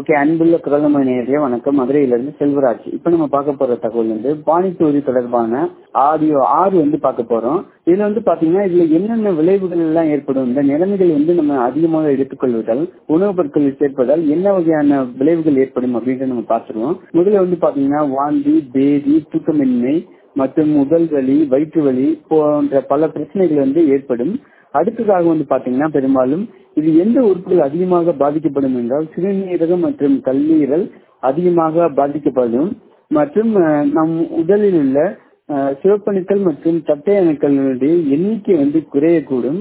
okay அன்புள்ள குரலமணி நேரடியா வணக்கம் மதுரையிலிருந்து செல்வராஜ் இப்ப நம்ம பார்க்க போற தகவல் வந்து பானிபூரி தொடர்பான ஆடியோ ஆறு வந்து பார்க்க போறோம் இதுல வந்து பாத்தீங்கன்னா இதுல என்னென்ன விளைவுகள் எல்லாம் ஏற்படும் இந்த நிலைமைகள் வந்து நம்ம அதிகமாக எடுத்துக்கொள்வதால் உணவுப் பொருட்கள் சேர்ப்பதால் என்ன வகையான விளைவுகள் ஏற்படும் அப்படின்றத நம்ம பார்த்துருவோம் முதல்ல வந்து பாத்தீங்கன்னா வாந்தி பேதி தூக்கமின்மை மற்றும் உடல் வலி வயிற்று வலி போன்ற பல பிரச்சனைகள் வந்து ஏற்படும் அடுத்ததாக வந்து பாத்தீங்கன்னா பெரும்பாலும் இது எந்த உறுப்புகள் அதிகமாக பாதிக்கப்படும் என்றால் சிறுநீரகம் மற்றும் கல்லீரல் அதிகமாக பாதிக்கப்படும் மற்றும் நம் உடலில் உள்ள சிவப்பணுக்கள் மற்றும் தட்டை அணுக்களுடைய எண்ணிக்கை வந்து குறையக்கூடும்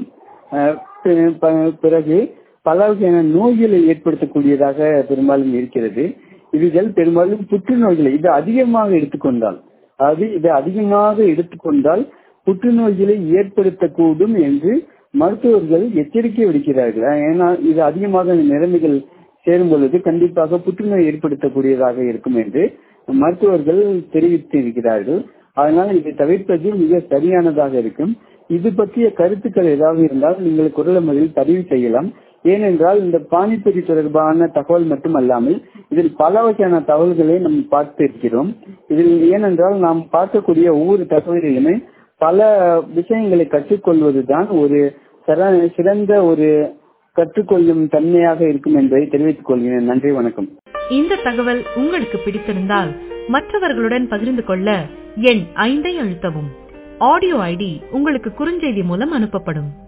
பிறகு பல வகையான நோய்களை ஏற்படுத்தக்கூடியதாக பெரும்பாலும் இருக்கிறது இதுகள் பெரும்பாலும் புற்றுநோய்களை இது அதிகமாக எடுத்துக்கொண்டால் அதாவது இது அதிகமாக எடுத்துக்கொண்டால் புற்றுநோய்களை ஏற்படுத்தக்கூடும் என்று மருத்துவர்கள் எச்சரிக்கை விடுக்கிறார்கள் ஏன்னா இது அதிகமாக நிலைமைகள் சேரும் பொழுது கண்டிப்பாக புற்றுநோய் ஏற்படுத்தக்கூடியதாக இருக்கும் என்று மருத்துவர்கள் தெரிவித்திருக்கிறார்கள் அதனால் இதை தவிர்ப்பது மிக சரியானதாக இருக்கும் இது பற்றிய கருத்துக்கள் ஏதாவது இருந்தால் நீங்கள் குரல் முறையில் பதிவு செய்யலாம் ஏனென்றால் இந்த பானிபூரி தொடர்பான தகவல் மட்டுமல்லாமல் இதில் பல வகையான தகவல்களை நாம் பார்த்து இருக்கிறோம் இதில் ஏனென்றால் நாம் பார்க்கக்கூடிய ஒவ்வொரு தகவலிலுமே பல விஷயங்களை கற்றுக்கொள்வதுதான் ஒரு சிறந்த ஒரு கற்றுக்கொள்ளும் தன்மையாக இருக்கும் என்பதை தெரிவித்துக் கொள்கிறேன் நன்றி வணக்கம் இந்த தகவல் உங்களுக்கு பிடித்திருந்தால் மற்றவர்களுடன் பகிர்ந்து கொள்ள எண் ஐந்தை அழுத்தவும் ஆடியோ ஐடி உங்களுக்கு குறுஞ்செய்தி மூலம் அனுப்பப்படும்